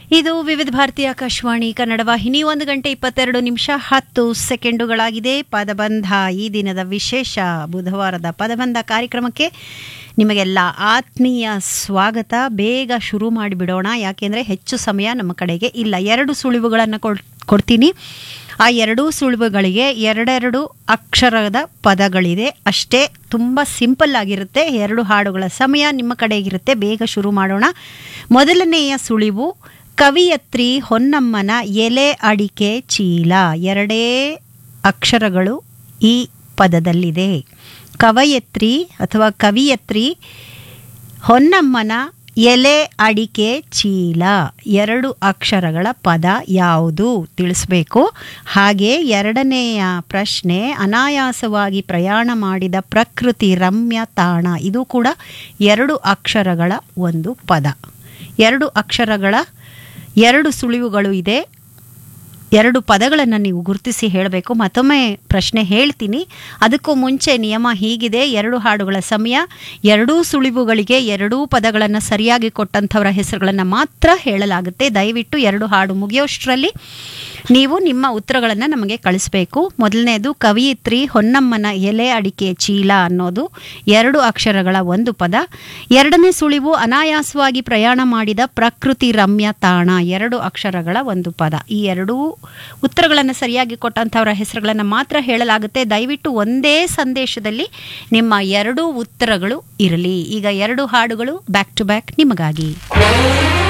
ಇದು ವಿವಿಧ ಭಾರತಿ ಆಕಾಶವಾಣಿ ಕನ್ನಡ ವಾಹಿನಿ ಒಂದು ಗಂಟೆ ಇಪ್ಪತ್ತೆರಡು ನಿಮಿಷ ಹತ್ತು ಸೆಕೆಂಡುಗಳಾಗಿದೆ ಪದಬಂಧ ಈ ದಿನದ ವಿಶೇಷ ಬುಧವಾರದ ಪದಬಂಧ ಕಾರ್ಯಕ್ರಮಕ್ಕೆ ನಿಮಗೆಲ್ಲ ಆತ್ಮೀಯ ಸ್ವಾಗತ ಬೇಗ ಶುರು ಮಾಡಿಬಿಡೋಣ ಯಾಕೆಂದರೆ ಹೆಚ್ಚು ಸಮಯ ನಮ್ಮ ಕಡೆಗೆ ಇಲ್ಲ ಎರಡು ಸುಳಿವುಗಳನ್ನು ಕೊಡ್ ಕೊಡ್ತೀನಿ ಆ ಎರಡೂ ಸುಳಿವುಗಳಿಗೆ ಎರಡೆರಡು ಅಕ್ಷರದ ಪದಗಳಿದೆ ಅಷ್ಟೇ ತುಂಬ ಸಿಂಪಲ್ ಆಗಿರುತ್ತೆ ಎರಡು ಹಾಡುಗಳ ಸಮಯ ನಿಮ್ಮ ಕಡೆಗಿರುತ್ತೆ ಬೇಗ ಶುರು ಮಾಡೋಣ ಮೊದಲನೆಯ ಸುಳಿವು ಕವಿಯತ್ರಿ ಹೊನ್ನಮ್ಮನ ಎಲೆ ಅಡಿಕೆ ಚೀಲ ಎರಡೇ ಅಕ್ಷರಗಳು ಈ ಪದದಲ್ಲಿದೆ ಕವಯತ್ರಿ ಅಥವಾ ಕವಿಯತ್ರಿ ಹೊನ್ನಮ್ಮನ ಎಲೆ ಅಡಿಕೆ ಚೀಲ ಎರಡು ಅಕ್ಷರಗಳ ಪದ ಯಾವುದು ತಿಳಿಸ್ಬೇಕು ಹಾಗೆ ಎರಡನೆಯ ಪ್ರಶ್ನೆ ಅನಾಯಾಸವಾಗಿ ಪ್ರಯಾಣ ಮಾಡಿದ ಪ್ರಕೃತಿ ರಮ್ಯ ತಾಣ ಇದು ಕೂಡ ಎರಡು ಅಕ್ಷರಗಳ ಒಂದು ಪದ ಎರಡು ಅಕ್ಷರಗಳ ಎರಡು ಸುಳಿವುಗಳು ಇದೆ ಎರಡು ಪದಗಳನ್ನು ನೀವು ಗುರುತಿಸಿ ಹೇಳಬೇಕು ಮತ್ತೊಮ್ಮೆ ಪ್ರಶ್ನೆ ಹೇಳ್ತೀನಿ ಅದಕ್ಕೂ ಮುಂಚೆ ನಿಯಮ ಹೀಗಿದೆ ಎರಡು ಹಾಡುಗಳ ಸಮಯ ಎರಡೂ ಸುಳಿವುಗಳಿಗೆ ಎರಡೂ ಪದಗಳನ್ನು ಸರಿಯಾಗಿ ಕೊಟ್ಟಂಥವರ ಹೆಸರುಗಳನ್ನು ಮಾತ್ರ ಹೇಳಲಾಗುತ್ತೆ ದಯವಿಟ್ಟು ಎರಡು ಹಾಡು ಮುಗಿಯೋಷ್ಟರಲ್ಲಿ ನೀವು ನಿಮ್ಮ ಉತ್ತರಗಳನ್ನು ನಮಗೆ ಕಳಿಸ್ಬೇಕು ಮೊದಲನೇದು ಕವಿಯಿತ್ರಿ ಹೊನ್ನಮ್ಮನ ಎಲೆ ಅಡಿಕೆ ಚೀಲ ಅನ್ನೋದು ಎರಡು ಅಕ್ಷರಗಳ ಒಂದು ಪದ ಎರಡನೇ ಸುಳಿವು ಅನಾಯಾಸವಾಗಿ ಪ್ರಯಾಣ ಮಾಡಿದ ಪ್ರಕೃತಿ ರಮ್ಯ ತಾಣ ಎರಡು ಅಕ್ಷರಗಳ ಒಂದು ಪದ ಈ ಎರಡೂ ಉತ್ತರಗಳನ್ನು ಸರಿಯಾಗಿ ಕೊಟ್ಟಂಥವರ ಹೆಸರುಗಳನ್ನು ಮಾತ್ರ ಹೇಳಲಾಗುತ್ತೆ ದಯವಿಟ್ಟು ಒಂದೇ ಸಂದೇಶದಲ್ಲಿ ನಿಮ್ಮ ಎರಡೂ ಉತ್ತರಗಳು ಇರಲಿ ಈಗ ಎರಡು ಹಾಡುಗಳು ಬ್ಯಾಕ್ ಟು ಬ್ಯಾಕ್ ನಿಮಗಾಗಿ